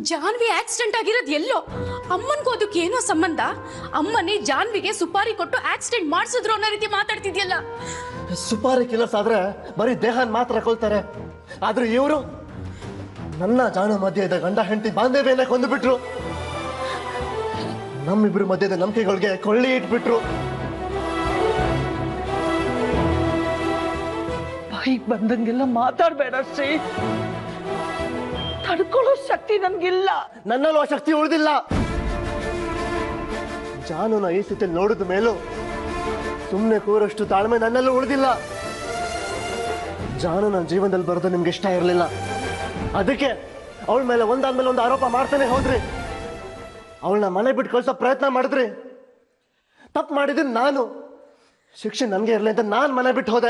Janhvi accident ಆಗಿರೋದು ಎಲ್ಲೋ ಅಮ್ಮನ್ಗೂ ಅದಕ್ಕೆ ಏನೋ ಸಂಬಂಧ ಅಮ್ಮನೇ ಜಾನ್ವಿಗೆ ಸುಪಾರಿ ಕೊಟ್ಟು ಆಕ್ಸಿಡೆಂಟ್ ಮಾಡಿಸಿದ್ರು ಅನ್ನೋ ರೀತಿ ಮಾತಾಡ್ತಿದ್ಯಲ್ಲ ಸುಪಾರಿ ಕಿಲರ್ಸ್ ಆದ್ರೆ ಬರೀ ದೇಹನ್ ಮಾತ್ರ ಕೊಲ್ತಾರೆ ಆದ್ರೆ ಇವರು ನನ್ನ ಜಾಣ ಮಧ್ಯೆ ಇದ್ದ ಗಂಡ ಹೆಂಡತಿ ಬಾಂಧವ್ಯನ ಕೊಂದುಬಿಟ್ರು ನಮ್ಮಿಬ್ರು ಮಧ್ಯದ ನಂಬಿಕೆಗಳಿಗೆ ಕೊಳ್ಳಿ ಇಟ್ಬಿಟ್ರು ಬಾಯಿಗೆ ಬಂದಂಗೆಲ್ಲ ಮಾತಾಡ್ಬೇಡ ಶ್ರೀ ತಡ್ಕೊಳ್ಳೋ ಶಕ್ತಿ ನನ್ಗಿಲ್ಲ ನನ್ನಲ್ಲೂ ಆ ಶಕ್ತಿ ಉಳಿದಿಲ್ಲ ಜಾನುನ ಈ ಸ್ಥಿತಿ ನೋಡಿದ ಮೇಲೂ ಸುಮ್ಮನೆ ಕೂರಷ್ಟು ತಾಳ್ಮೆ ನನ್ನಲ್ಲೂ ಉಳಿದಿಲ್ಲ ಜಾನು ನನ್ನ ಜೀವನದಲ್ಲಿ ಬರೋದು ನಿಮ್ಗೆ ಇಷ್ಟ ಇರಲಿಲ್ಲ ಅದಕ್ಕೆ ಅವಳ ಮೇಲೆ ಒಂದಾದ್ಮೇಲೆ ಒಂದು ಆರೋಪ ಮಾಡ್ತಾನೆ ಹೋದ್ರಿ ಅವಳನ್ನ ಮನೆ ಬಿಟ್ಟು ಕಳ್ಸೋ ಪ್ರಯತ್ನ ಮಾಡಿದ್ರಿ ತಪ್ಪು ಮಾಡಿದ್ದೀನಿ ನಾನು ಶಿಕ್ಷೆ ನನಗೆ ಇರಲಿ ಅಂತ ನಾನು ಮನೆ ಬಿಟ್ಟು ಹೋದೆ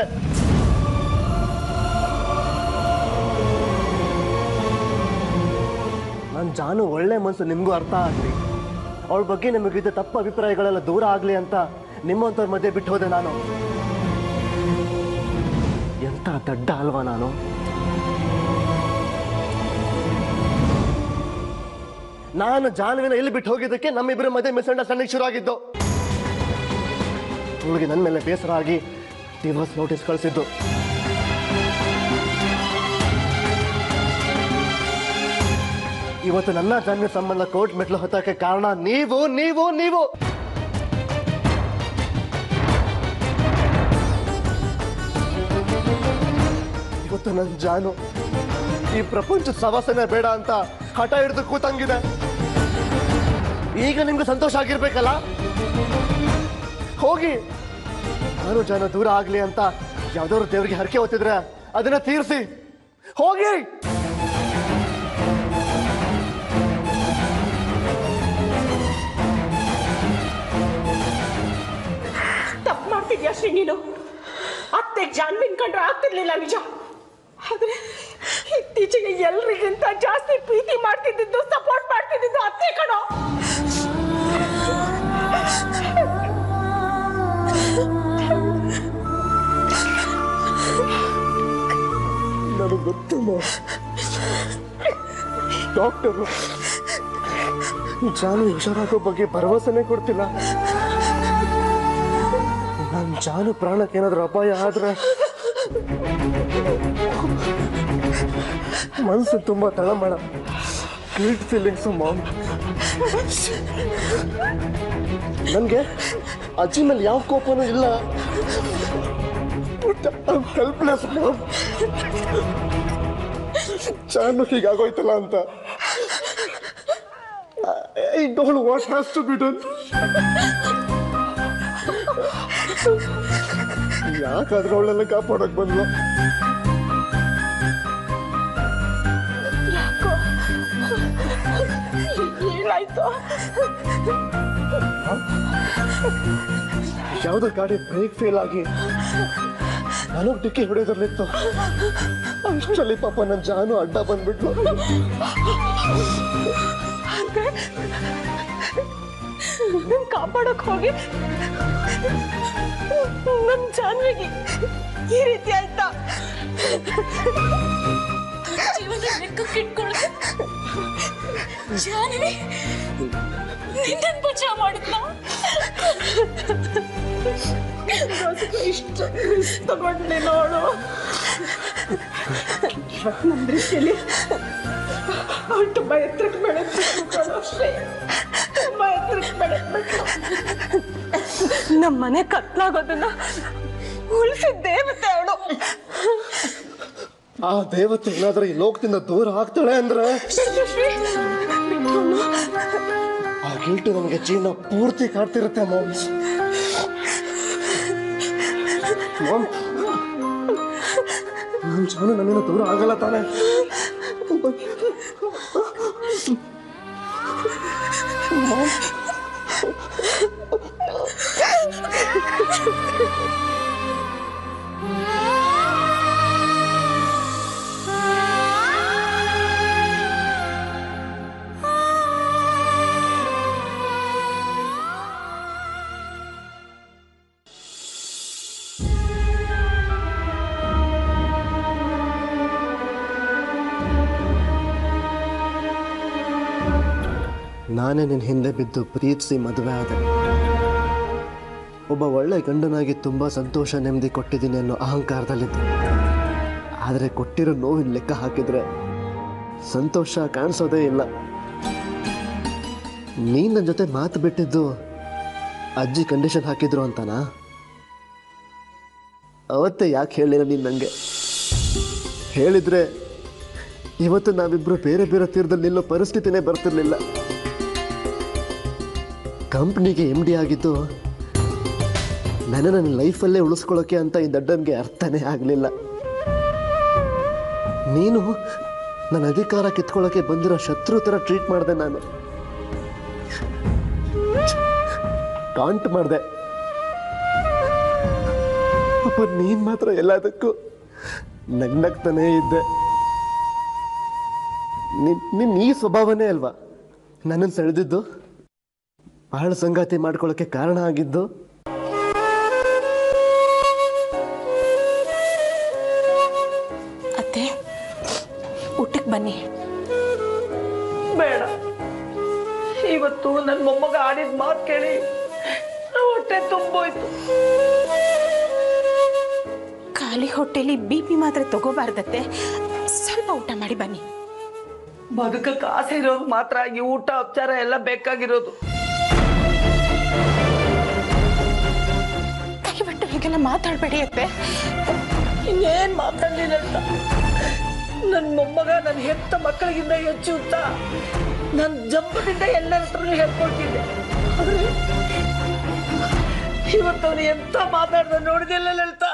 ನನ್ನ ಜಾನು ಒಳ್ಳೆ ಮನಸ್ಸು ನಿಮಗೂ ಅರ್ಥ ಆಗಲಿ ಅವಳ ಬಗ್ಗೆ ನಿಮಗಿದ್ದ ತಪ್ಪು ಅಭಿಪ್ರಾಯಗಳೆಲ್ಲ ದೂರ ಆಗಲಿ ಅಂತ ನಿಮ್ಮಂಥವ್ರ ಮಧ್ಯೆ ಬಿಟ್ಟು ಹೋದೆ ನಾನು ಎಂಥ ದಡ್ಡ ಅಲ್ವಾ ನಾನು ನಾನು ಜಾನುವಿನ ಇಲ್ಲಿ ಬಿಟ್ಟು ಹೋಗಿದ್ದಕ್ಕೆ ನಮ್ಮಿಬ್ಬರ ಮಧ್ಯೆ ಮಿಸ್ಅಂಡರ್ಸ್ಟ್ಯಾಂಡಿಂಗ್ ಶುರು ಆಗಿದ್ದು ಅವಳಿಗೆ ನನ್ನ ಮೇಲೆ ಬೇಸರ ಆಗಿ ಡಿವೋರ್ಸ್ ನೋಟಿಸ್ ಕಳಿಸಿದ್ದು ಇವತ್ತು ನನ್ನ ಜಾನ್ವಿ ಸಂಬಂಧ ಕೋರ್ಟ್ ಮೆಟ್ಲು ಹತ್ತಕ್ಕೆ ಕಾರಣ ನೀವು ನೀವು ನೀವು ಇವತ್ತು ನನ್ನ ಜಾನು ಈ ಪ್ರಪಂಚ ಸವಾಸನೆ ಬೇಡ ಅಂತ ಹಠ ಹಿಡಿದು ಕೂತಂಗಿದೆ ಈಗ ನಿಮ್ಗೆ ಸಂತೋಷ ಆಗಿರ್ಬೇಕಲ್ಲ ಹೋಗಿ ನಾನು ಜಾನು ದೂರ ಆಗ್ಲಿ ಅಂತ ಯಾವ್ದಾದ್ರು ದೇವರಿಗೆ ಹರಕೆ ಹೊತ್ತಿದ್ರೆ ಅದನ್ನ ತೀರಿಸಿ ಹೋಗಿ ತಪ್ಪು ಮಾಡ್ತಿದ್ಯಾ ಶ್ರೀ ನೀನು ಅತ್ತೆ ಜಾನ್ವಿನ್ ಕಂಡ್ರೆ ಆಗ್ತಿರ್ಲಿಲ್ಲ ನಿಜ ಆದ್ರೆ ಇತ್ತೀಚೆಗೆ ಎಲ್ರಿಗಿಂತ ಜಾಸ್ತಿ ಪ್ರೀತಿ ಮಾಡ್ತಿದ್ದು ಸಪೋರ್ಟ್ ಮಾಡ್ತಿದ್ದು ಅತ್ತೆ ಕಣೋ ನನಗೆ ಗೊತ್ತು ಡಾಕ್ಟರ್ ಜಾನು ಹುಷಾರಾಗೋ ಬಗ್ಗೆ ಭರವಸೆನೇ ಕೊಡ್ತಿಲ್ಲ ನನ್ನ ಜಾನು ಪ್ರಾಣಕ್ಕೆ ಏನಾದ್ರೂ ಅಪಾಯ ಆದ್ರೆ ಮನಸ್ಸು ತುಂಬಾ ತಳಮಳ ಗಿಲ್ಟ್ ಫೀಲಿಂಗ್ಸು ಮಾಮ್ ನನಗೆ ಅಜ್ಜಿ ಮೇಲೆ ಯಾವ ಕೋಪನೂ ಇಲ್ಲ ಹೆಲ್ಪ್ಲೆಸ್ ಮಾಮ್ ಚಾನು ಹೀಗಾಗೋಯ್ತಲ್ಲ ಅಂತ I don't what has to be done ಯಾಕಾದ್ರೆ ಅವಳೆಲ್ಲ ಕಾಪಾಡಕ್ ಬಂದ್ಲು ಏನಾಯ್ತು ಯಾವ್ದೋ ಗಾಡಿ ಬ್ರೇಕ್ ಫೇಲ್ ಆಗಿ ನನಗ್ ಡಿಕ್ಕಿ ಹೊಡೆಯೋದ್ರಲ್ಲಿತ್ತು ಅಷ್ಟರಲ್ಲಿ ಪಾಪ ನನ್ನ ಜಾನು ಅಡ್ಡ ಬಂದ್ಬಿಟ್ಲು ನನ್ ಕಾಪಾಡಕ್ ಹೋಗಿ ನನ್ ಜಾನ್ವಿಗೆ ಈ ರೀತಿ ಆಯ್ತಾ ಜೀವನ ಲೆಕ್ಕಕ್ಕೆ ಇಟ್ಕೊಳ್ಳೋದು ಜಾನ್ವಿ ನಿನ್ನನ್ ಬಚಾವ್ ಮಾಡಿದ್ನ ಇಷ್ಟು ರಿಸ್ಕ್ ತಗೊಂಡ್ಲಿ ನೋಡು ನಮ್ಮ ದೃಷ್ಟಿಯಲ್ಲಿ ಅವಳು ತುಂಬಾ ಎತ್ತರಕ್ಕೆ ಬೆಳೆದ್ಬಿಟ್ಟು ಕಣೋ ಅಷ್ಟೇ ತುಂಬಾ ಎತ್ತರಕ್ಕೆ ಬೆಳೆದ್ಬಿಟ್ಟು ನಮ್ಮ ಮನೆ ಕತ್ಲಾಗೋದನ್ನ ಉಳಿಸಿದ ದೇವತೆ ಅವಳು ಆ ದೇವತೆ ಏನಾದ್ರೂ ಈ ಲೋಕದಿಂದ ದೂರ ಆಗ್ತಾಳೆ ಅಂದ್ರೆ ಆ ಗಿಲ್ಟು ನನಗೆ ಜೀವನ ಪೂರ್ತಿ ಕಾಡ್ತಿರುತ್ತೆ ಮಾಮ್ ಮಾಮ್ ನನ್ನ ಜಾನು ನನ್ನಿಂದ ದೂರ ಆಗಲ್ಲ ತಾನೆ ಮಾಮ್ ನಾನೇ ನಿನ್ನ ಹಿಂದೆ ಬಿದ್ದು ಪ್ರೀತಿಸಿ ಮದುವೆ ಆದೆ ಒಬ್ಬ ಒಳ್ಳೆ ಗಂಡನಾಗಿ ತುಂಬ ಸಂತೋಷ ನೆಮ್ಮದಿ ಕೊಟ್ಟಿದ್ದೀನಿ ಅನ್ನೋ ಅಹಂಕಾರದಲ್ಲಿದ್ದೆ ಆದರೆ ಕೊಟ್ಟಿರೋ ನೋವಿನ ಲೆಕ್ಕ ಹಾಕಿದ್ರೆ ಸಂತೋಷ ಕಾಣಿಸೋದೇ ಇಲ್ಲ ನೀನು ನನ್ನ ಜೊತೆ ಮಾತು ಬಿಟ್ಟಿದ್ದು ಅಜ್ಜಿ ಕಂಡೀಷನ್ ಹಾಕಿದ್ರು ಅಂತನಾ ಅವತ್ತೇ ಯಾಕೆ ಹೇಳಿಲ್ಲ ನೀನು ನನಗೆ ಹೇಳಿದ್ರೆ ಇವತ್ತು ನಾವಿಬ್ರು ಬೇರೆ ಬೇರೆ ತೀರದಲ್ಲಿ ನಿಲ್ಲೋ ಪರಿಸ್ಥಿತಿನೇ ಬರ್ತಿರ್ಲಿಲ್ಲ ಕಂಪ್ನಿಗೆ ಎಮ್ ಡಿ ಆಗಿದ್ದು ನನ್ನ ನನ್ನ ಲೈಫಲ್ಲೇ ಉಳಿಸ್ಕೊಳ್ಳೋಕೆ ಅಂತ ಈ ದಡ್ಡನಿಗೆ ಅರ್ಥನೇ ಆಗಲಿಲ್ಲ ನೀನು ನನ್ನ ಅಧಿಕಾರ ಕಿತ್ಕೊಳ್ಳೋಕೆ ಬಂದಿರೋ ಶತ್ರು ಥರ ಟ್ರೀಟ್ ಮಾಡಿದೆ ನಾನು ಕಾಂಟ್ ಮಾಡಿದೆ ಅಪ್ಪ ನೀನು ಮಾತ್ರ ಎಲ್ಲದಕ್ಕೂ ನಗ್ನಗ್ತಾನೇ ಇದ್ದೆ ನಿನ್ ನಿನ್ ಈ ಸ್ವಭಾವನೇ ಅಲ್ವಾ ನನ್ನನ್ನು ಸೆಳೆದಿದ್ದು ಬಹಳ ಸಂಗಾತಿ ಮಾಡ್ಕೊಳ್ಳೋಕೆ ಕಾರಣ ಆಗಿದ್ದು ಅತ್ತೆ ಊಟಕ್ಕೆ ಬನ್ನಿ ಬೇಡ ಇವತ್ತು ನನ್ನ ಮೊಮ್ಮಗ ಆಡಿದ ಮಾತು ಕೇಳಿ ಹೊಟ್ಟೆ ತುಂಬೋಯ್ತು ಖಾಲಿ ಹೊಟ್ಟೆಲಿ ಬಿ ಪಿ ಮಾತ್ರ ತಗೋಬಾರ್ದತ್ತೆ ಸ್ವಲ್ಪ ಊಟ ಮಾಡಿ ಬನ್ನಿ ಬದುಕಕ್ಕೆ ಆಸೆ ಇರೋದು ಮಾತ್ರ ಈ ಊಟ ಉಪಚಾರ ಎಲ್ಲ ಬೇಕಾಗಿರೋದು ದಯವಿಟ್ಟು ಹೀಗೆಲ್ಲ ಮಾತಾಡಬೇಡಿ ಅತ್ತೆ ಇನ್ನೇನ್ ಮಾತಾಡಲಿಲ್ಲ ಅಂತ ನನ್ನ ಮೊಮ್ಮಗ ನನ್ನ ಹೆತ್ತ ಮಕ್ಕಳಿಗಿಂತ ಹೆಚ್ಚು ಅಂತ ನನ್ನ ಜಂಬದಿಂದ ಎಲ್ಲರ ಹತ್ರನೂ ಹೇಳ್ಕೊಳ್ತಿದ್ದೆ ಆದ್ರೆ ಇವತ್ತು ಅವನು ಎಂತ ಮಾತಾಡ್ದ ನೋಡಿದೆಲ್ಲ ಲಲಿತಾ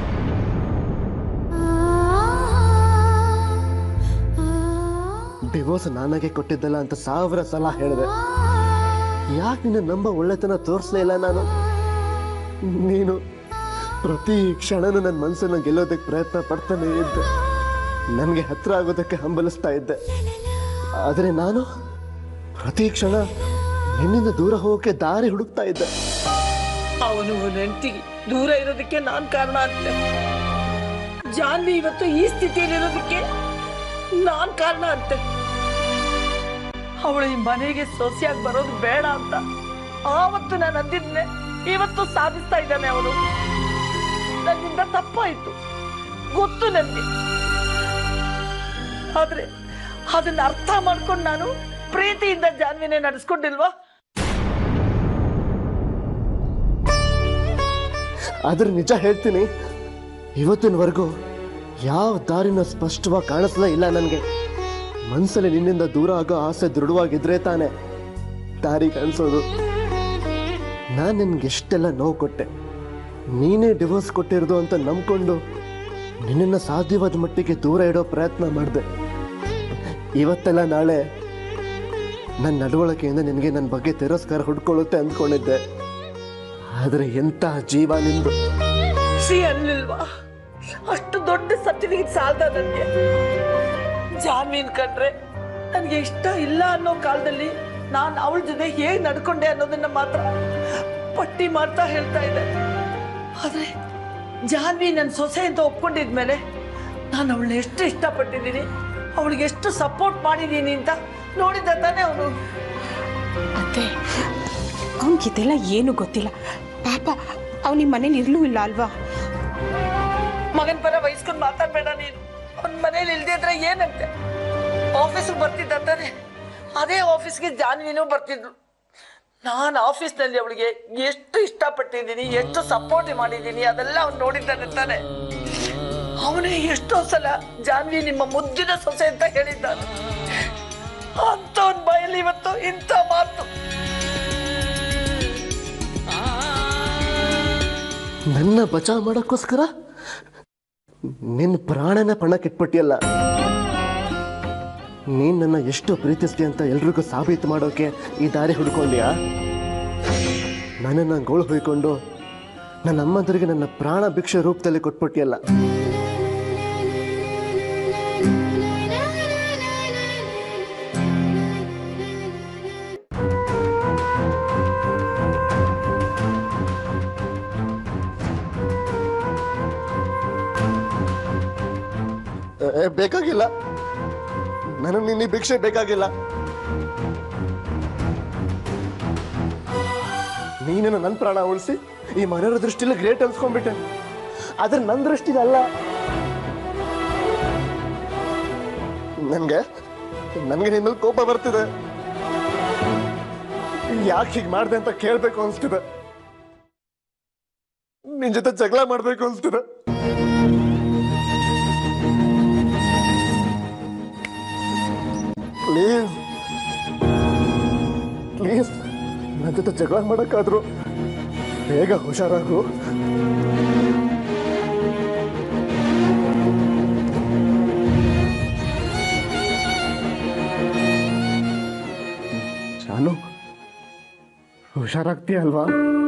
ಡಿವೋರ್ಸ್ ನಾನಾಗೆ ಕೊಟ್ಟಿದ್ದಲ್ಲ ಅಂತ ಸಾವಿರ ಸಲ ಹೇಳಿದೆ ಯಾಕೆ ನಿನ್ನ ನಂಬ ಒಳ್ಳೆತನ ತೋರಿಸ್ಲೇ ಇಲ್ಲ ನಾನು ನೀನು ಪ್ರತಿ ಕ್ಷಣನೂ ನನ್ನ ಮನಸ್ಸನ್ನು ಗೆಲ್ಲೋದಕ್ಕೆ ಪ್ರಯತ್ನ ಪಡ್ತಾನೆ ಇದ್ದೆ ನನಗೆ ಹತ್ರ ಆಗೋದಕ್ಕೆ ಹಂಬಲಿಸ್ತಾ ಇದ್ದೆ ಆದರೆ ನಾನು ಪ್ರತಿ ಕ್ಷಣ ನಿನ್ನಿಂದ ದೂರ ಹೋಗೋಕೆ ದಾರಿ ಹುಡುಕ್ತಾ ಇದ್ದೆ ಅವನು ಹೆಂಡತಿಗೆ ದೂರ ಇರೋದಕ್ಕೆ ನಾನ್ ಕಾರಣ ಅಂತೆ ಜಾನ್ವಿ ಇವತ್ತು ಈ ಸ್ಥಿತಿಯಲ್ಲಿರೋದಕ್ಕೆ ನಾನ್ ಕಾರಣ ಅಂತೆ ಅವಳು ಈ ಮನೆಗೆ ಸೊಸೆಯಾಗಿ ಬರೋದು ಬೇಡ ಅಂತ ಆವತ್ತು ನಾನು ಅಂದಿದ್ನೆ ಇವತ್ತು ಸಾಧಿಸ್ತಾ ಇದ್ದಾನೆ ಅವನು ನನ್ನಿಂದ ತಪ್ಪಾಯ್ತು ಗೊತ್ತು ನನಗೆ ಆದ್ರೆ ಅದನ್ನ ಅರ್ಥ ಮಾಡ್ಕೊಂಡು ನಾನು ಪ್ರೀತಿಯಿಂದ ಜಾನ್ವಿನೇ ನಡೆಸ್ಕೊಂಡಿಲ್ವಾ ಆದ್ರೆ ನಿಜ ಹೇಳ್ತೀನಿ ಇವತ್ತಿನವರೆಗೂ ಯಾವ ದಾರಿನ ಸ್ಪಷ್ಟವಾಗಿ ಕಾಣಿಸ್ಲೇ ಇಲ್ಲ ನನಗೆ ಮನಸ್ಸಲ್ಲಿ ನಿನ್ನಿಂದ ದೂರ ಆಗೋ ಆಸೆ ದೃಢವಾಗಿದ್ರೆ ತಾನೆ ದಾರಿ ಕಾಣಿಸೋದು ನಾನು ನಿನ್ಗೆ ಎಷ್ಟೆಲ್ಲ ನೋವು ಕೊಟ್ಟೆ ನೀನೇ ಡಿವೋರ್ಸ್ ಕೊಟ್ಟಿರೋದು ಅಂತ ನಂಬ್ಕೊಂಡು ನಿನ್ನನ್ನು ಸಾಧ್ಯವಾದ ಮಟ್ಟಿಗೆ ದೂರ ಇಡೋ ಪ್ರಯತ್ನ ಮಾಡಿದೆ ಇವತ್ತೆಲ್ಲ ನಾಳೆ ನನ್ನ ನಡವಳಿಕೆಯಿಂದ ನಿನಗೆ ನನ್ನ ಬಗ್ಗೆ ತಿರಸ್ಕಾರ ಹುಡ್ಕೊಳ್ಳುತ್ತೆ ಅಂದ್ಕೊಂಡಿದ್ದೆ ಆದರೆ ಎಂಥ ಜೀವ ನಿಂದು ಶ್ರೀ ಅನ್ಲಿಲ್ವಾ ಅಷ್ಟು ದೊಡ್ಡ ಸರ್ಟಿಫಿಕೇಟ್ ಸಾಲದ ನನಗೆ ಜಾಮೀನ್ ಕಂಡ್ರೆ ನನಗೆ ಇಷ್ಟ ಇಲ್ಲ ಅನ್ನೋ ಕಾಲದಲ್ಲಿ ನಾನು ಅವಳ ಜೊತೆ ಹೇಗೆ ನಡ್ಕೊಂಡೆ ಅನ್ನೋದನ್ನ ಮಾತ್ರ ಪಟ್ಟಿ ಮಾಡ್ತಾ ಹೇಳ್ತಾ ಇದ್ದೆ ಆದ್ರೆ ಜಾನ್ವಿ ನನ್ನ ಸೊಸೆ ಅಂತ ಒಪ್ಕೊಂಡಿದ್ಮೇಲೆ ನಾನು ಅವಳನ್ನ ಎಷ್ಟು ಇಷ್ಟಪಟ್ಟಿದ್ದೀನಿ ಅವಳಿಗೆ ಎಷ್ಟು ಸಪೋರ್ಟ್ ಮಾಡಿದ್ದೀನಿ ಅಂತ ನೋಡಿದ್ದ ತಾನೇ ಅವನು ಅತ್ತೆ ಅವನಿಗಿದೆಲ್ಲ ಏನು ಗೊತ್ತಿಲ್ಲ ಪಾಪ ಅವನ ಮನೇಲಿ ಇರ್ಲೂ ಇಲ್ಲ ಅಲ್ವಾ ಮಗನ್ ಪರ ವಹಿಸ್ಕೊಂಡು ಮಾತಾಡ್ಬೇಡ ನೀನು ಅವ್ನ ಮನೇಲಿ ಇಲ್ದೇ ಇದ್ರೆ ಏನಂತೆ ಆಫೀಸಿಗೆ ಬರ್ತಿದ್ದ ತಾನೆ ಅದೇ ಆಫೀಸ್ಗೆ ಜಾನ್ವಿನೂ ಬರ್ತಿದ್ರು ನಾನು ಆಫೀಸ್ನಲ್ಲಿ ಅವಳಿಗೆ ಎಷ್ಟು ಇಷ್ಟಪಟ್ಟಿದ್ದೀನಿ ಎಷ್ಟು ಸಪೋರ್ಟ್ ಮಾಡಿದ್ದೀನಿ ಅದೆಲ್ಲ ಅವ್ನು ನೋಡಿದ್ದಾನೆ ತಾನೆ ಅವನೇ ಎಷ್ಟೋ ಸಲ ಜಾನ್ವಿ ನಿಮ್ಮ ಮುದ್ದಿನ ಸೊಸೆ ಅಂತ ಹೇಳಿದ್ದಾನೆ ಅಂತವನ್ ಬಾಯಲ್ಲಿ ಇವತ್ತು ಇಂಥ ಮಾತು ನನ್ನ ಬಚಾವ್ ಮಾಡೋಕ್ಕೋಸ್ಕರ ನಿನ್ನ ಪ್ರಾಣನ ಪಣಕ್ಕಿಟ್ಬಿಟ್ಟಿಯಲ್ಲ ನೀನ್ ನನ್ನ ಎಷ್ಟು ಪ್ರೀತಿಸ್ತಿ ಅಂತ ಎಲ್ರಿಗೂ ಸಾಬೀತು ಮಾಡೋಕೆ ಈ ದಾರಿ ಹುಡ್ಕೊಂಡ್ಯಾ ನನ್ನನ್ನು ಗೋಳು ಹೊಯ್ಕೊಂಡು ನನ್ನ ಅಮ್ಮಂದರಿಗೆ ನನ್ನ ಪ್ರಾಣ ಭಿಕ್ಷೆ ರೂಪದಲ್ಲಿ ಕೊಟ್ಬಿಟ್ಟಿಯಲ್ಲ ಏ, ಬೇಕಾಗಿಲ್ಲ ನನಗೆ ನಿನ್ನ ಈ ಭಿಕ್ಷೆ ಬೇಕಾಗಿಲ್ಲ ನೀನೇನು ನನ್ನ ಪ್ರಾಣ ಉಳಿಸಿ ಈ ಮನೆಯವ್ರ ದೃಷ್ಟಿಲಿ ಗ್ರೇಟ್ ಅನ್ಸ್ಕೊಂಡ್ಬಿಟ್ಟೆ ಆದ್ರೆ ನನ್ನ ದೃಷ್ಟಿಲಿ ಅಲ್ಲ ನನ್ಗೆ ನನ್ಗೆ ನಿನ್ನ ಮೇಲೆ ಕೋಪ ಬರ್ತಿದೆ ಯಾಕೆ ಹೀಗೆ ಮಾಡ್ದೆ ಅಂತ ಕೇಳ್ಬೇಕು ಅನ್ಸ್ತಿದೆ ನಿನ್ ಜೊತೆ ಜಗಳ ಮಾಡ್ಬೇಕು ಅನ್ಸ್ತಿದೆ ಪ್ಲೀಸ್ ಪ್ಲೀಸ್ ನನ್ನ ಜೊತೆ ಜಗಳ ಮಾಡಕ್ಕಾದ್ರು ಬೇಗ ಹುಷಾರಾಗು ಶಾನು ಹುಷಾರಾಗ್ತೀಯ ಅಲ್ವಾ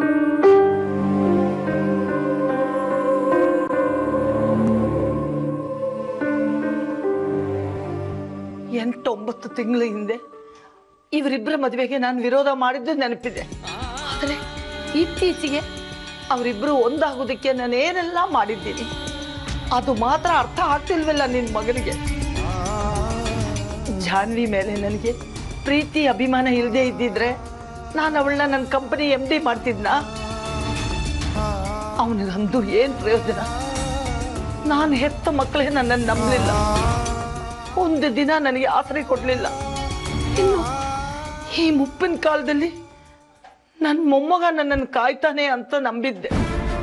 ಎಂಟೊಂಬತ್ತು ತಿಂಗಳ ಹಿಂದೆ ಇವರಿಬ್ಬರ ಮದುವೆಗೆ ನಾನು ವಿರೋಧ ಮಾಡಿದ್ದು ನೆನಪಿದೆ ಆದರೆ ಇತ್ತೀಚೆಗೆ ಅವರಿಬ್ಬರು ಒಂದಾಗೋದಕ್ಕೆ ನಾನು ಏನೆಲ್ಲ ಮಾಡಿದ್ದೀನಿ ಅದು ಮಾತ್ರ ಅರ್ಥ ಆಗ್ತಿಲ್ವಲ್ಲ ನಿನ್ನ ಮಗನಿಗೆ ಜಾನ್ವಿ ಮೇಲೆ ನನಗೆ ಪ್ರೀತಿ ಅಭಿಮಾನ ಇಲ್ಲದೆ ಇದ್ದಿದ್ರೆ ನಾನು ಅವಳನ್ನ ನನ್ನ ಕಂಪನಿ ಎಮ್ ಡಿ ಮಾಡ್ತಿದ್ನಾ ಅವನಿಗಂದು ಏನು ಪ್ರಯೋಜನ ನಾನು ಹೆತ್ತ ಮಕ್ಕಳೇ ನನ್ನನ್ನು ನಂಬಲಿಲ್ಲ ಒಂದು ದಿನ ನನಗೆ ಆಸರೆ ಕೊಡ್ಲಿಲ್ಲ ಇನ್ನು ಈ ಮುಪ್ಪಿನ ಕಾಲದಲ್ಲಿ ನನ್ನ ಮೊಮ್ಮಗ ನನ್ನನ್ನು ಕಾಯ್ತಾನೆ ಅಂತ ನಂಬಿದ್ದೆ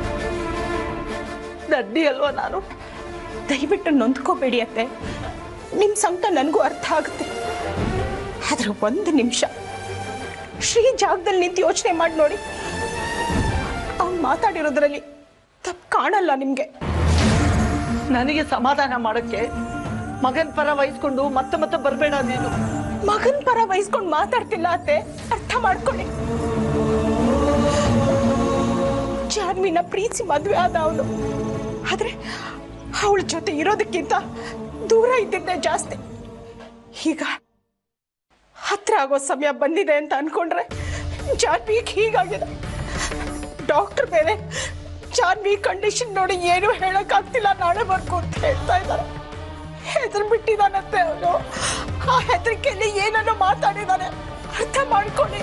ದಡ್ಡಿ ಅಲ್ವಾ ನಾನು ದಯವಿಟ್ಟು ನೊಂದ್ಕೋಬೇಡಿ ಅತ್ತೆ ನಿಮ್ಮ ಸಂಕಟ ನನಗೂ ಅರ್ಥ ಆಗುತ್ತೆ ಆದ್ರೆ ಒಂದು ನಿಮಿಷ ಶ್ರೀ ಜಾಗದಲ್ಲಿ ನಿಂತು ಯೋಚನೆ ಮಾಡಿ ನೋಡಿ ಅವ್ನು ಮಾತಾಡಿರೋದ್ರಲ್ಲಿ ತಪ್ಪು ಕಾಣಲ್ಲ ನಿಮಗೆ ನನಗೆ ಸಮಾಧಾನ ಮಾಡೋಕ್ಕೆ ಮಗನ ಪರ ವಹಿಸ್ಕೊಂಡು ಮತ್ತೆ ಮತ್ತೆ ಬರಬೇಡ ನೀನು ಮಗನ್ ಪರ ವಹಿಸ್ಕೊಂಡು ಮಾತಾಡ್ತಿಲ್ಲ ಅತ್ತೆ ಅರ್ಥ ಮಾಡ್ಕೊಳ್ಳಿ ಜಾನ್ವಿನ ಪ್ರೀತಿ ಮದ್ವೆ ಆದ ಅವನು ಆದ್ರೆ ಅವಳ ಜೊತೆ ಇರೋದಕ್ಕಿಂತ ದೂರ ಇದ್ದಿದ್ದೆ ಜಾಸ್ತಿ ಈಗ ಹತ್ರ ಆಗೋ ಸಮಯ ಬಂದಿದೆ ಅಂತ ಅನ್ಕೊಂಡ್ರೆ ಜಾನ್ವಿಗೆ ಹೀಗಾಗಿದೆ ಡಾಕ್ಟರ್ ಬೇರೆ ಜಾನ್ವಿ ಕಂಡೀಷನ್ ನೋಡಿ ಏನು ಹೇಳಕ್ಕಾಗ್ತಿಲ್ಲ ನಾಳೆ ಬರ್ಕೊ ಅಂತ ಹೇಳ್ತಾ ಇದ್ದಾರೆ ಹೆದರ್ ಬಿಟ್ಟಿದ್ದಾನಂತೆ ಅವನು ಆ ಹೆದರಿಕೆಯಲ್ಲಿ ಏನನ್ನು ಮಾತಾಡಿದ್ದಾನೆ ಅರ್ಥ ಮಾಡ್ಕೊಳ್ಳಿ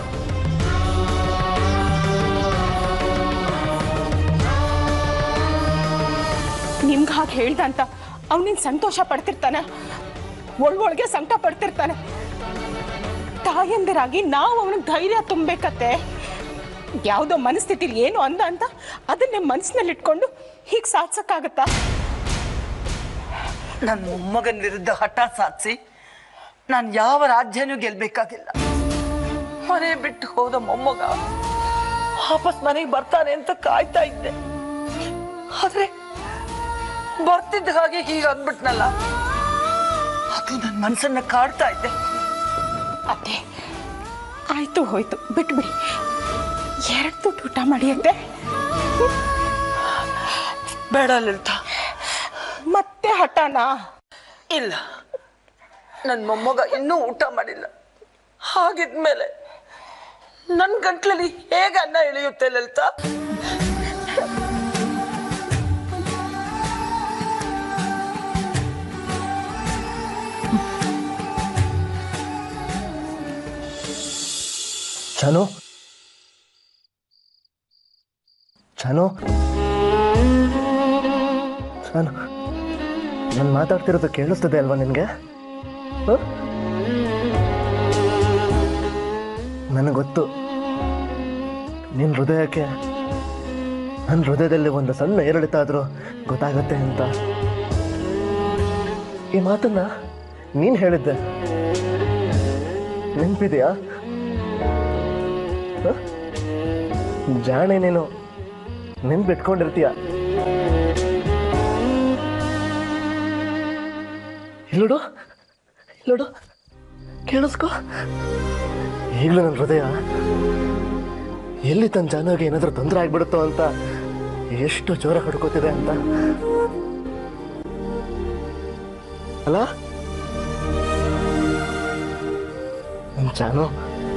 ನಿಮ್ಗೆ ಹಾಗೆ ಹೇಳ್ದ ಅಂತ ಅವನಿನ್ ಸಂತೋಷ ಪಡ್ತಿರ್ತಾನೆ ಒಳೊಳಗೆ ಸಂಕಟ ಪಡ್ತಿರ್ತಾನೆ ತಾಯಂದಿರಾಗಿ ನಾವು ಅವನಿಗೆ ಧೈರ್ಯ ತುಂಬಬೇಕತ್ತೆ ಯಾವುದೋ ಮನಸ್ಥಿತಿಲಿ ಏನು ಅಂದ ಅಂತ ಅದನ್ನೇ ಮನಸ್ಸಿನಲ್ಲಿ ಇಟ್ಕೊಂಡು ಹೀಗೆ ಸಾಧಿಸಕ್ಕಾಗತ್ತಾ ನನ್ನ ಮೊಮ್ಮಗನ ವಿರುದ್ಧ ಹಠ ಸಾಧಿಸಿ ನಾನು ಯಾವ ರಾಜ್ಯನೂ ಗೆಲ್ಬೇಕಾಗಿಲ್ಲ ಮನೆ ಬಿಟ್ಟು ಹೋದ ಮೊಮ್ಮಗ ವಾಪಸ್ ಮನೆಗೆ ಬರ್ತಾನೆ ಅಂತ ಕಾಯ್ತಾ ಇದ್ದೆ ಆದ್ರೆ ಬರ್ತಿದ್ದ ಹಾಗೆ ಹೀಗೆ ಅಂದ್ಬಿಟ್ನಲ್ಲ ಅದು ನನ್ನ ಮನಸ್ಸನ್ನ ಕಾಡ್ತಾ ಇದ್ದೆ ಅತ್ತೆ ಆಯ್ತು ಹೋಯ್ತು ಬಿಟ್ಬಿಡಿ ಎರಡು ತುಟ್ಟು ಊಟ ಮಾಡಿ ಅತ್ತೆ ಬೇಡ ಲಲಿತಾ ಮತ್ತೆ ಹಠನಾ ಇಲ್ಲ ನನ್ನ ಮೊಮ್ಮಗ ಇನ್ನೂ ಊಟ ಮಾಡಿಲ್ಲ ಹಾಗಿದ್ಮೇಲೆ ನನ್ನ ಗಂಟ್ಲಲ್ಲಿ ಹೇಗೆ ಅನ್ನ ಇಳಿಯುತ್ತೆ ಲಲಿತಾ ಚಾನು ಚಾನು ಚಾನು ನಾನು ಮಾತಾಡ್ತಿರೋದು ಕೇಳಿಸ್ತದೆ ಅಲ್ವಾ ನಿನಗೆ ನನಗೆ ಗೊತ್ತು ನಿನ್ನ ಹೃದಯಕ್ಕೆ ನನ್ನ ಹೃದಯದಲ್ಲಿ ಒಂದು ಸಣ್ಣ ಏರಿಳಿತ ಆದರೂ ಗೊತ್ತಾಗತ್ತೆ ಅಂತ ಈ ಮಾತನ್ನ ನೀನು ಹೇಳಿದ್ದೆ ನೆನಪಿದೆಯಾ ಹ? ಜಾಣೆ ನೀನು ನೆನ್ಪಿಟ್ಕೊಂಡಿರ್ತೀಯ ಇಲ್ಲೋಡು ಇಲ್ಲೋಡು ಕೇಳಿಸ್ಕೊ ಈಗಲೂ ನನ್ನ ಹೃದಯ ಎಲ್ಲಿ ತನ್ನ ಜಾನಗೆ ಏನಾದರೂ ತೊಂದರೆ ಆಗ್ಬಿಡುತ್ತೋ ಅಂತ ಎಷ್ಟು ಜೋರ ಹೊಡ್ಕೋತಿದೆ ಅಂತ ಅಲ್ಲ ನನ್ ಜಾನು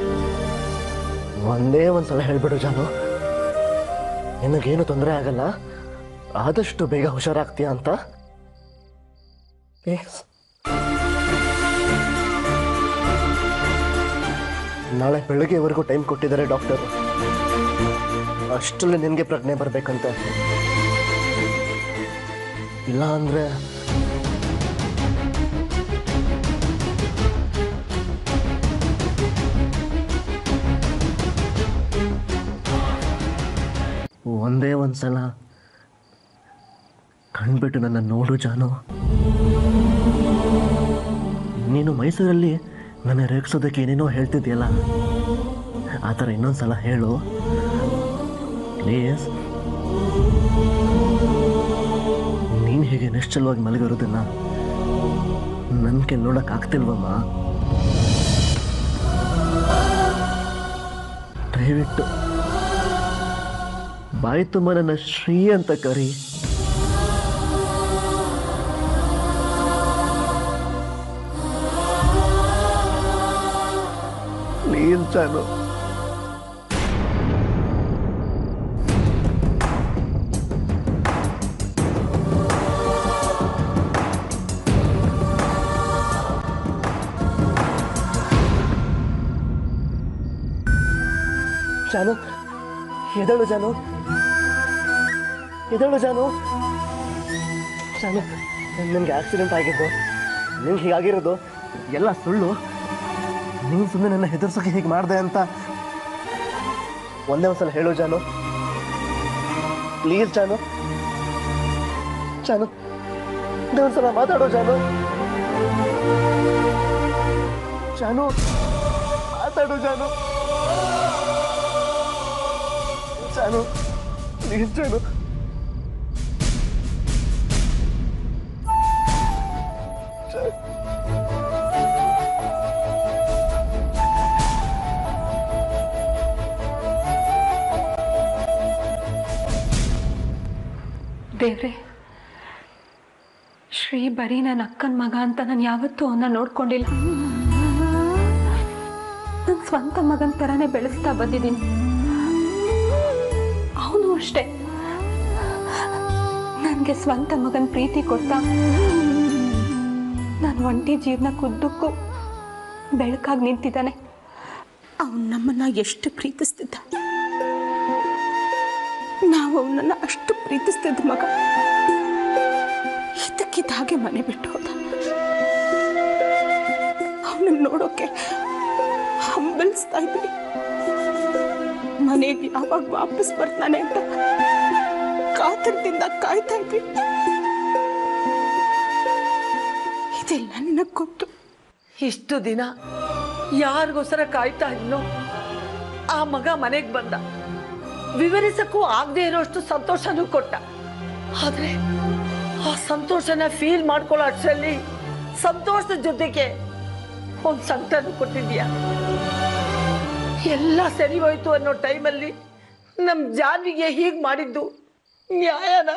ಒಂದೇ ಒಂದ್ಸಲ ಹೇಳ್ಬಿಡು ಜಾನು ನಿನಗೇನು ತೊಂದರೆ ಆಗಲ್ಲ ಆದಷ್ಟು ಬೇಗ ಹುಷಾರಾಗ್ತೀಯ ಅಂತ ಪ್ಲೀಸ್ ನಾಳೆ ಬೆಳಗ್ಗೆವರೆಗೂ ಟೈಮ್ ಕೊಟ್ಟಿದ್ದಾರೆ ಡಾಕ್ಟರ್ ಅಷ್ಟರಲ್ಲಿ ನಿನಗೆ ಪ್ರಜ್ಞೆ ಬರ್ಬೇಕಂತೆ ಇಲ್ಲ ಅಂದ್ರೆ ಒಂದೇ ಒಂದ್ಸಲ ಕಣ್ಬಿಟ್ಟು ನನ್ನ ನೋಡು ಜಾನು ನೀನು ಮೈಸೂರಲ್ಲಿ ನನ್ನ ರೇಗಿಸೋದಕ್ಕೆ ಏನೇನೋ ಹೇಳ್ತಿದ್ಯಲ್ಲ ಆ ಥರ ಇನ್ನೊಂದ್ಸಲ ಹೇಳು ಪ್ಲೀಸ್ ನೀನು ಹೇಗೆ ನಿಶ್ಚಲವಾಗಿ ಮಲಗಿರೋದನ್ನ ನನ್ನ ಕೆಲ್ ನೋಡಕ್ ಆಗ್ತಿಲ್ವಮ್ಮ ದಯವಿಟ್ಟು ಬಾಯಿ ತುಂಬ ನನ್ನ ಶ್ರೀ ಅಂತ ಕರಿ ಪ್ಲೀಸ್ ಜಾನು ಜಾನು ಎದಳು ಜಾನು ಎದಳು ಜಾನು ಜಾನು ನಿನ್ಗೆ ಆಕ್ಸಿಡೆಂಟ್ ಆಗಿದ್ದು ನಿನ್ಗೆ ಹೀಗಾಗಿರೋದು ಎಲ್ಲ ಸುಳ್ಳು ನೀನು ಸುಮ್ಮನೆ ನನ್ನ ಹೆದರ್ಸೋಕೆ ಹೀಗೆ ಮಾಡಿದೆ ಅಂತ ಒಂದೇ ಒಂದ್ಸಲ ಹೇಳು ಜಾನು ಪ್ಲೀಸ್ ಜಾನು ಜಾನು ಒಂದೇ ಒಂದ್ಸಲ ಮಾತಾಡೋ ಜಾನು ಜಾನು ಮಾತಾಡು ಜಾನು ಜಾನು ಪ್ಲೀಸ್ ಜಾನು ದೇವ್ರೆ ಶ್ರೀ ಬರೀ ನನ್ನ ಅಕ್ಕನ ಮಗ ಅಂತ ನಾನು ಯಾವತ್ತೂ ಅವನ್ನ ನೋಡ್ಕೊಂಡಿಲ್ಲ ನನ್ನ ಸ್ವಂತ ಮಗನ ಥರನೇ ಬೆಳೆಸ್ತಾ ಬಂದಿದ್ದೀನಿ ಅವನು ಅಷ್ಟೇ ನನಗೆ ಸ್ವಂತ ಮಗನ ಪ್ರೀತಿ ಕೊಡ್ತಾ ನಾನು ಒಂಟಿ ಜೀವನ ಕುದ್ದಕ್ಕೂ ಬೆಳಕಾಗಿ ನಿಂತಿದ್ದಾನೆ ಅವನು ನಮ್ಮನ್ನ ಎಷ್ಟು ಪ್ರೀತಿಸ್ತಿದ್ದ ನಾವು ಅವನನ್ನ ಅಷ್ಟು ಪ್ರೀತಿಸ್ತಿದ್ದ ಮಗ ಇದಕ್ಕಿದ್ದ ಹಾಗೆ ಮನೆ ಬಿಟ್ಟು ಹೋದ ಅವನನ್ನ ನೋಡೋಕೆ ಹಂಬಲಿಸ್ತಾ ಇದ್ವಿ ಮನೆಗೆ ಯಾವಾಗ ವಾಪಸ್ ಬರ್ತಾನೆ ಅಂತ ಕಾತರದಿಂದ ಕಾಯ್ತಾ ಇದ್ವಿ ಇದೆಲ್ಲ ನಿನಗೆ ಗೊತ್ತು ಇಷ್ಟು ದಿನ ಯಾರಿಗೋಸ್ಕರ ಕಾಯ್ತಾ ಇದ್ನೋ ಆ ಮಗ ಮನೆಗೆ ಬಂದ ವಿವರಿಸಕ್ಕೂ ಆಗದೆ ಇರೋಷ್ಟು ಸಂತೋಷನೂ ಕೊಟ್ಟ ಆದ್ರೆ ಆ ಸಂತೋಷನ ಫೀಲ್ ಮಾಡ್ಕೊಳ್ಳೋ ಅಷ್ಟರಲ್ಲಿ ಸಂತೋಷದ ಜೊತೆಗೆ ಒಂದು ಸಂಕಟನೂ ಕೊಟ್ಟಿದ್ಯಾ ಎಲ್ಲ ಸರಿ ಹೋಯ್ತು ಅನ್ನೋ ಟೈಮಲ್ಲಿ ನಮ್ ಜಾನ್ವಿಗೆ ಹೀಗ್ ಮಾಡಿದ್ದು ನ್ಯಾಯನ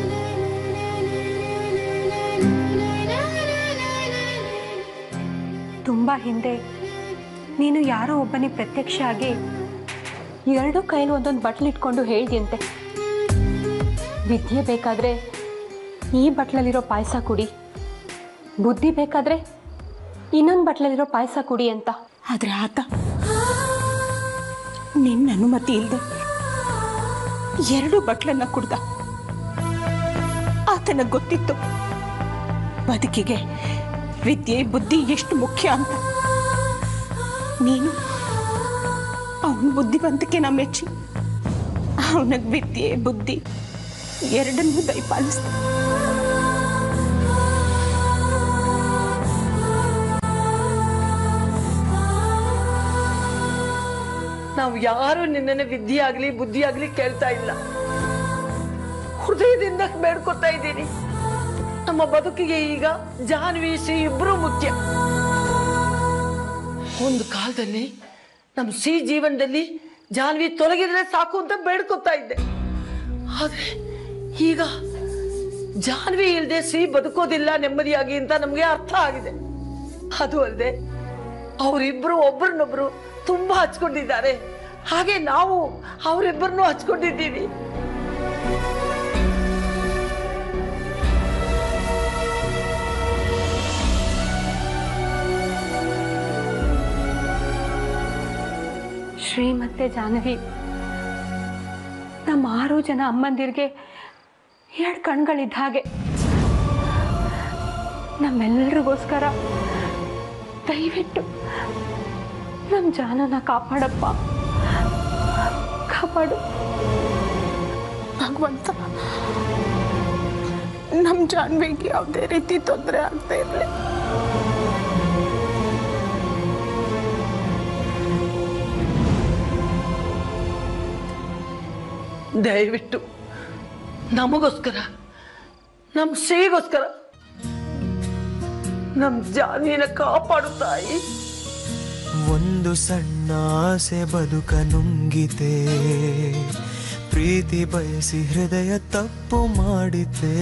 ತುಂಬ ಹಿಂದೆ ನೀನು ಯಾರೋ ಒಬ್ಬನಿಗೆ ಪ್ರತ್ಯಕ್ಷ ಆಗಿ ಎರಡೂ ಕೈಲಿ ಒಂದೊಂದು ಬಟ್ಲಿಟ್ಕೊಂಡು ಹೇಳ್ದಿಯಂತೆ ವಿದ್ಯೆ ಬೇಕಾದ್ರೆ ಈ ಬಟ್ಲಲ್ಲಿರೋ ಪಾಯಸ ಕುಡಿ ಬುದ್ಧಿ ಬೇಕಾದ್ರೆ ಇನ್ನೊಂದು ಬಟ್ಲಲ್ಲಿರೋ ಪಾಯಸ ಕುಡಿ ಅಂತ ಆದ್ರೆ ಆತ ನಿನ್ನ ಅನುಮತಿ ಇಲ್ಲದೆ ಎರಡು ಬಟ್ಲನ್ನ ಕುಡ್ದ ಆತನ ಗೊತ್ತಿತ್ತು ಬದುಕಿಗೆ ವಿದ್ಯೆ ಬುದ್ಧಿ ಎಷ್ಟು ಮುಖ್ಯ ಅಂತ ನೀನು ಅವನ ಬುದ್ಧಿವಂತಿಕೆನ ಮೆಚ್ಚಿ ಅವನಿಗೆ ವಿದ್ಯೆ ಬುದ್ಧಿ ಎರಡನ್ನೂ ದಯಪಾಲಿಸ್ದ ನಾವು ಯಾರು ನಿನ್ನನ್ನು ವಿದ್ಯೆ ಆಗ್ಲಿ ಬುದ್ಧಿ ಆಗ್ಲಿ ಕೇಳ್ತಾ ಇಲ್ಲ ಹೃದಯದಿಂದ ಬೇಡ್ಕೊತಾ ಇದ್ದೀನಿ ನಮ್ಮ ಬದುಕಿಗೆ ಈಗ ಜಾನ್ವಿ ಶ್ರೀ ಇಬ್ರು ಮುಖ್ಯ ಒಂದು ಕಾಲದಲ್ಲಿ ನಮ್ಮ ಸಿ ಜೀವನದಲ್ಲಿ ಜಾನ್ವಿ ತೊಲಗಿದ್ರೆ ಸಾಕು ಅಂತ ಬೇಡ್ಕೊತಾ ಇದ್ದೆ ಆದ್ರೆ ಈಗ ಜಾನ್ವಿ ಇಲ್ಲದೆ ಶ್ರೀ ಬದುಕೋದಿಲ್ಲ ನೆಮ್ಮದಿಯಾಗಿ ಅಂತ ನಮ್ಗೆ ಅರ್ಥ ಆಗಿದೆ ಅದು ಅಲ್ಲದೆ ಅವರಿಬ್ರು ಒಬ್ರನ್ನೊಬ್ರು ತುಂಬಾ ಹಚ್ಕೊಂಡಿದ್ದಾರೆ ಹಾಗೆ ನಾವು ಅವರಿಬ್ಬರನ್ನು ಹಚ್ಕೊಂಡಿದ್ದೀವಿ ಶ್ರೀ ಮತ್ತೆ ಜಾಹ್ನವಿ ಇಬ್ರು ಒಂದೇ ನಮ್ಮ ಆರು ಜನ ಅಮ್ಮಂದಿರಿಗೆ ಎರಡು ಕಣ್ಗಳಿದ್ದ ಹಾಗೆ ನಮ್ಮೆಲ್ಲರಿಗೋಸ್ಕರ ದಯವಿಟ್ಟು ನಮ್ಮ ಜಾನನ ಕಾಪಾಡಪ್ಪ ಕಾಪಾಡು ಭಗವಂತ ನಮ್ಮ ಜಾನ್ವಿಗೆ ಯಾವುದೇ ರೀತಿ ತೊಂದರೆ ಆಗ್ತಾ ಇರಲಿ ದಯವಿಟ್ಟು ನಮಗೋಸ್ಕರ ನಮ್ಮ ಶ್ರೀಗೋಸ್ಕರ ನಮ್ಮ ಜಾನಿನ ಕಾಪಾಡು ತಾಯಿ ಒಂದು ಸಣ್ಣ ಆಸೆ ಬದುಕ ನುಂಗಿತೆ ಪ್ರೀತಿ ಬಯಸಿ ಹೃದಯ ತಪ್ಪು ಮಾಡಿತೆ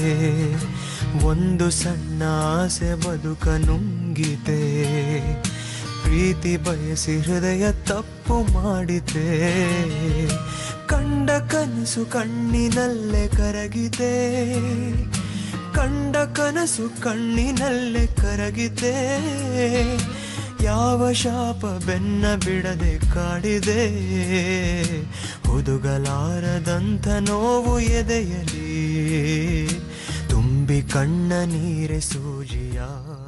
ಒಂದು ಸಣ್ಣ ಆಸೆ ಬದುಕ ನುಂಗಿತೆ ಪ್ರೀತಿ ಬಯಸಿ ಹೃದಯ ತಪ್ಪು ಮಾಡಿತೆ ಕಂಡ ಕನಸು ಕಣ್ಣಿನಲ್ಲೇ ಕರಗಿದೆ ಕಂಡ ಕನಸು ಕಣ್ಣಿನಲ್ಲೇ ಕರಗಿದೆ ಯಾವ ಶಾಪ ಬೆನ್ನ ಬಿಡದೆ ಕಾಡಿದೆ ಹುದುಗಲಾರದಂಥ ನೋವು ಎದೆಯಲಿ ತುಂಬಿ ಕಣ್ಣ ನೀರೆ ಸೂಜಿಯ